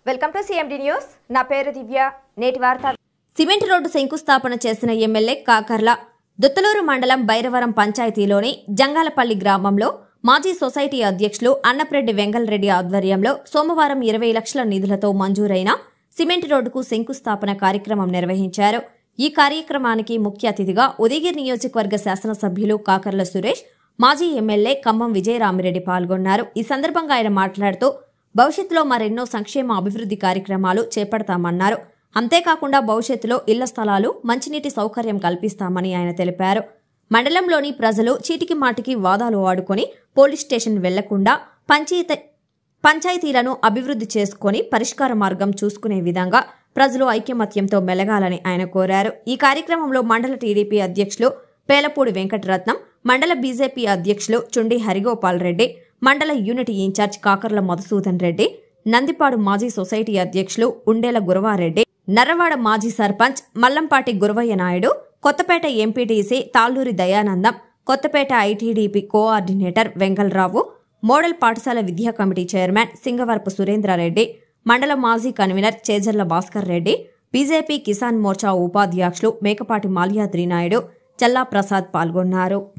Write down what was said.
welcome to CMD news నా పేరు దివ్య నేటి వార్త సిమెంట్ రోడ్డు శంకుస్థాపన చేసిన ఎమ్మెల్యే కాకర్ల దుత్తలూరు మండలం బైరవరం పంచాయతీలోని జంగాలపల్లి గ్రామంలో మాజీ సొసైటీ అధ్యక్షులు అన్నప్రెడ్డి వెంగళరెడ్డి ఆధ్వర్యంలో సోమవారం ఇరవై లక్షల నిధులతో మంజూరైన సిమెంట్ రోడ్డుకు శంకుస్థాపన కార్యక్రమం నిర్వహించారు ఈ కార్యక్రమానికి ముఖ్య అతిథిగా ఉదయగిరి నియోజకవర్గ శాసనసభ్యులు కాకర్ల సురేష్ మాజీ ఎమ్మెల్యే ఖమ్మం విజయరామిరెడ్డి పాల్గొన్నారు ఈ సందర్భంగా ఆయన మాట్లాడుతూ భవిష్యత్తులో మరెన్నో సంక్షేమ అభివృద్ధి కార్యక్రమాలు చేపడతామన్నారు అంతేకాకుండా భవిష్యత్తులో ఇళ్ల స్థలాలు మంచినీటి సౌకర్యం కల్పిస్తామని ఆయన తెలిపారు మండలంలోని ప్రజలు చీటికి మాటికి వాదాలు ఆడుకొని పోలీస్ స్టేషన్ వెళ్లకుండా పంచాయతీ పంచాయతీలను అభివృద్ధి చేసుకొని పరిష్కార మార్గం చూసుకునే విధంగా ప్రజలు ఐకమత్యంతో మెలగాలని ఆయన కోరారు ఈ కార్యక్రమంలో మండల టీడీపీ అధ్యక్షులు పేలపూడి వెంకటరత్నం మండల బీజేపీ అధ్యక్షులు చుండి హరిగోపాల్ రెడ్డి మండల యూనిట్ ఇన్ఛార్జ్ కాకర్ల మధుసూదన్ రెడ్డి నందిపాడు మాజీ సొసైటీ అధ్యక్షులు ఉండేల గురవారెడ్డి నర్రవాడ మాజీ sarpanch Mallampati Guravaiah Naidu Kothapeta MPTC Talluri Dayanandam Kothapeta ITDP coordinator Vengalarao model పాఠశాల విద్యా కమిటీ చైర్మన్ సింగవరపు సురేంద్రారెడ్డి మండల మాజీ కన్వీనర్ చేజర్ల భాస్కర్ రెడ్డి బీజేపీ కిసాన్ మోర్చా ఉపాధ్యక్షులు మేకపాటి మాల్యాద్రి నాయుడు చల్లా ప్రసాద్ పాల్గొన్నారు